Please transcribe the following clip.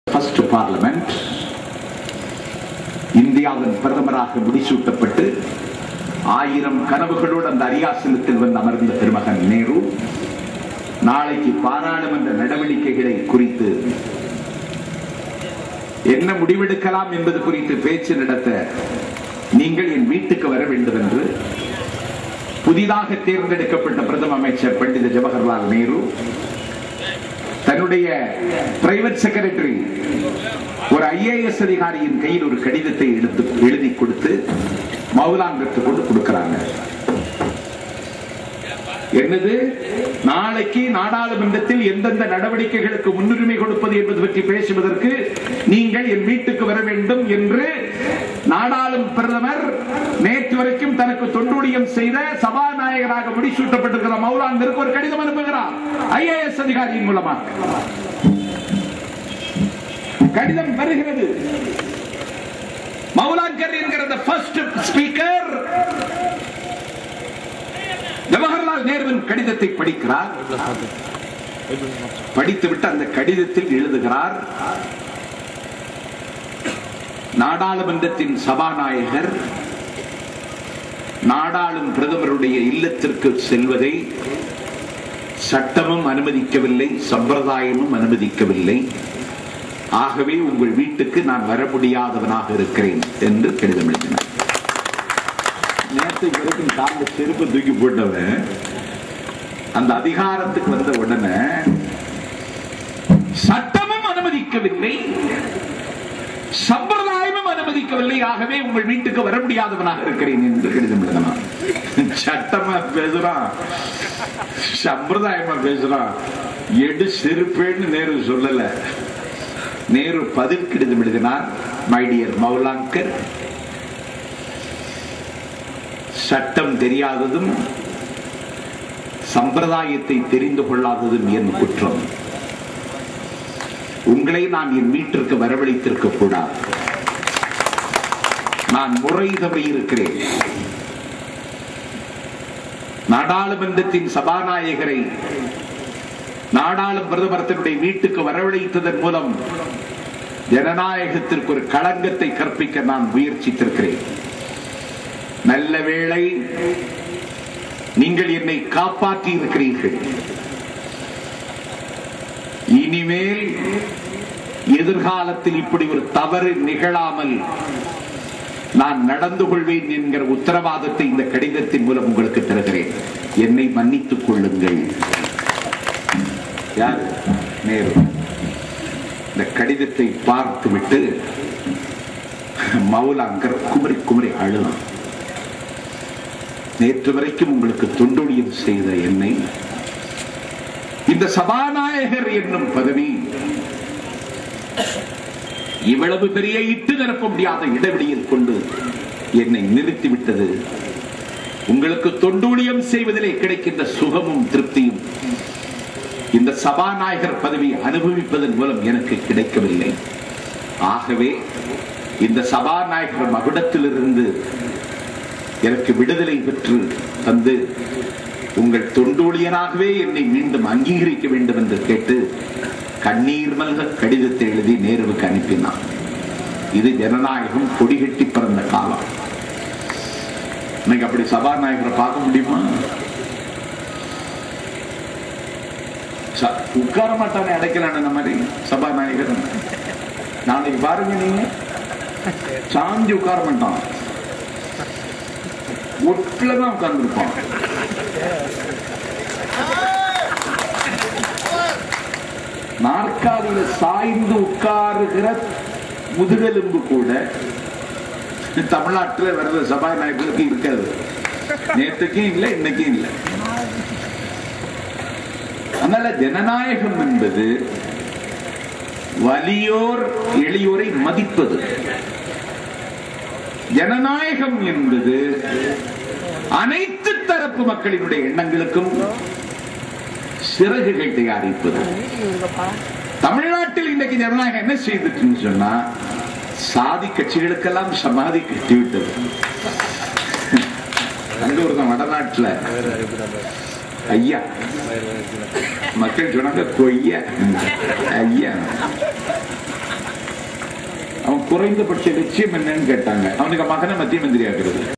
first parliament இந்தியாவின் பிரதமராக முடிசூட்டப்பட்டு ஆயிரம் கனவுகளோடு அந்த அரியாசனத்தில் வந்து அமர்ந்த திருமகன் நேரு நாளைக்கு பாராளுமன்ற நடவடிக்கைகளை குறித்து என்ன முடிவெடுக்கலாம் என்பது குறித்து பேச்சு நடத்த நீங்கள் என் வீட்டுக்கு வர வேண்டும் என்று புதிதாக தேர்ந்தெடுக்கப்பட்ட பிரதம அமைச்சர் பண்டித ஜவஹர்லால் நேரு தன்னுடைய பிரைவேட் செக்ரட்டரி ஒரு ஐஏஎஸ் அதிகாரியின் கையில் ஒரு கடிதத்தை எடுத்து எழுதி கொடுத்து மௌலாங்கத்து கொண்டு கொடுக்கிறாங்க என்னது நாளைக்கு நாடாளுமன்றத்தில் எந்தெந்த நடவடிக்கைகளுக்கு முன்னுரிமை கொடுப்பது என்பது பற்றி பேசுவதற்கு நீங்கள் என் வீட்டுக்கு வர வேண்டும் என்று நாடாளும் பிரதமர் நேற்று வரைக்கும் தனக்கு தொண்டூழியம் செய்த சபாநாயகராக முடிசூட்டப்பட்டிருக்கிற மௌலாங்கருக்கு ஒரு கடிதம் அனுப்புகிறார் ஐஏஎஸ் அதிகாரியின் மூலமாக கடிதம் வருகிறது மௌலாங்கர் என்கிற ஃபர்ஸ்ட் ஸ்பீக்கர் ஜவஹர்லால் நேருவின் கடிதத்தை படிக்கிறார் படித்துவிட்டு அந்த கடிதத்தில் எழுதுகிறார் நாடாளுமன்றத்தின் சபாநாயகர் நாடாளும் பிரதமருடைய இல்லத்திற்கு செல்வதை சட்டமும் அனுமதிக்கவில்லை சம்பிரதாயமும் அனுமதிக்கவில்லை ஆகவே உங்கள் வீட்டுக்கு நான் வர முடியாதவனாக இருக்கிறேன் என்று கடிதம் எழுதினார் நேற்று வரைக்கும் காந்த செருப்பு தூக்கி போட்டவன் அந்த அதிகாரத்துக்கு வந்த உடனே சட்டமும் அனுமதிக்கவில்லை சம்பிரதாயமும் அனுமதிக்கவில்லை ஆகவே உங்கள் வீட்டுக்கு வர முடியாதவனாக இருக்கிறேன் என்று கடிதம் எழுதலாம் சட்டமா பேசுறான் சம்பிரதாயமா பேசுறான் எடு செருப்பேன்னு நேரு சொல்லல நேரு பதில் கடிதம் எழுதினார் மை டியர் மௌலாங்கர் சட்டம் தெரியாததும் சம்பிரதாயத்தை தெரிந்து கொள்ளாததும் என் குற்றம் உங்களை நான் என் வீட்டிற்கு வரவழைத்திருக்க கூடாது நான் முறை தவறி இருக்கிறேன் நாடாளுமன்றத்தின் சபாநாயகரை நாடாளும் பிரதமர் தன்னுடைய வீட்டுக்கு வரவழைத்ததன் மூலம் ஜனநாயகத்திற்கு ஒரு களங்கத்தை கற்பிக்க நான் முயற்சித்திருக்கிறேன் நல்ல வேளை நீங்கள் என்னை காப்பாற்றி இருக்கிறீர்கள் இனிமேல் எதிர்காலத்தில் இப்படி ஒரு தவறு நிகழாமல் நான் நடந்து கொள்வேன் என்கிற உத்தரவாதத்தை இந்த கடிதத்தின் மூலம் உங்களுக்கு தருகிறேன் என்னை மன்னித்துக் கொள்ளுங்கள் யார் நேரு இந்த கடிதத்தை பார்த்துவிட்டு மௌலாங்கர் குமரி குமரி அழுதான் நேற்று வரைக்கும் உங்களுக்கு தொண்டொழியம் செய்த என்னை இந்த சபாநாயகர் என்னும் பதவி இவ்வளவு பெரிய இட்டு நிரப்ப முடியாத இடைவெளியில் கொண்டு என்னை நிறுத்திவிட்டது உங்களுக்கு தொண்டூழியம் செய்வதிலே கிடைக்கின்ற சுகமும் திருப்தியும் இந்த சபாநாயகர் பதவி அனுபவிப்பதன் மூலம் எனக்கு கிடைக்கவில்லை ஆகவே இந்த சபாநாயகர் மகுடத்திலிருந்து எனக்கு விடுதலை பெற்று தந்து உங்கள் தொண்டூழியனாகவே என்னை மீண்டும் அங்கீகரிக்க வேண்டும் என்று கேட்டு கண்ணீர் மல்க கடிதத்தை எழுதி நேருவுக்கு அனுப்பினான் இது ஜனநாயகம் கொடிகட்டி பிறந்த காலம் இன்னைக்கு அப்படி சபாநாயகரை பார்க்க முடியுமா உட்கார மாட்டானே அடைக்கலான அந்த மாதிரி சபாநாயகர் நாளைக்கு பாருங்க நீங்க சாஞ்சி உட்கார மாட்டான் ஒட்டில தான் உட்கார்ந்துருப்பான் நாற்காலியில சாய்ந்து உட்காருகிற முதுகெலும்பு கூட தமிழ்நாட்டில் வர்ற சபாநாயகர்களுக்கு இருக்காது நேற்றுக்கும் இல்லை இன்னைக்கும் இல்லை அதனால ஜனநாயகம் என்பது வலியோர் எளியோரை மதிப்பது ஜனநாயகம் என்பது அனைத்து தரப்பு மக்களினுடைய எண்ணங்களுக்கும் சிறகுகள் தயாரிப்பது தமிழ்நாட்டில் இன்றைக்கு ஜனநாயகம் என்ன செய்துட்டுன்னு சொன்னா சாதி கட்சிகளுக்கெல்லாம் சமாதி கட்டிவிட்டது அங்க ஒரு வடநாட்டுல ஐயா மக்கள் சொன்னாங்க கொய்யா ஐயா குறைந்தபட்ச லட்சியம் என்னன்னு கேட்டாங்க அவனுக்கு மகனை மத்திய மந்திரி ஆகிறது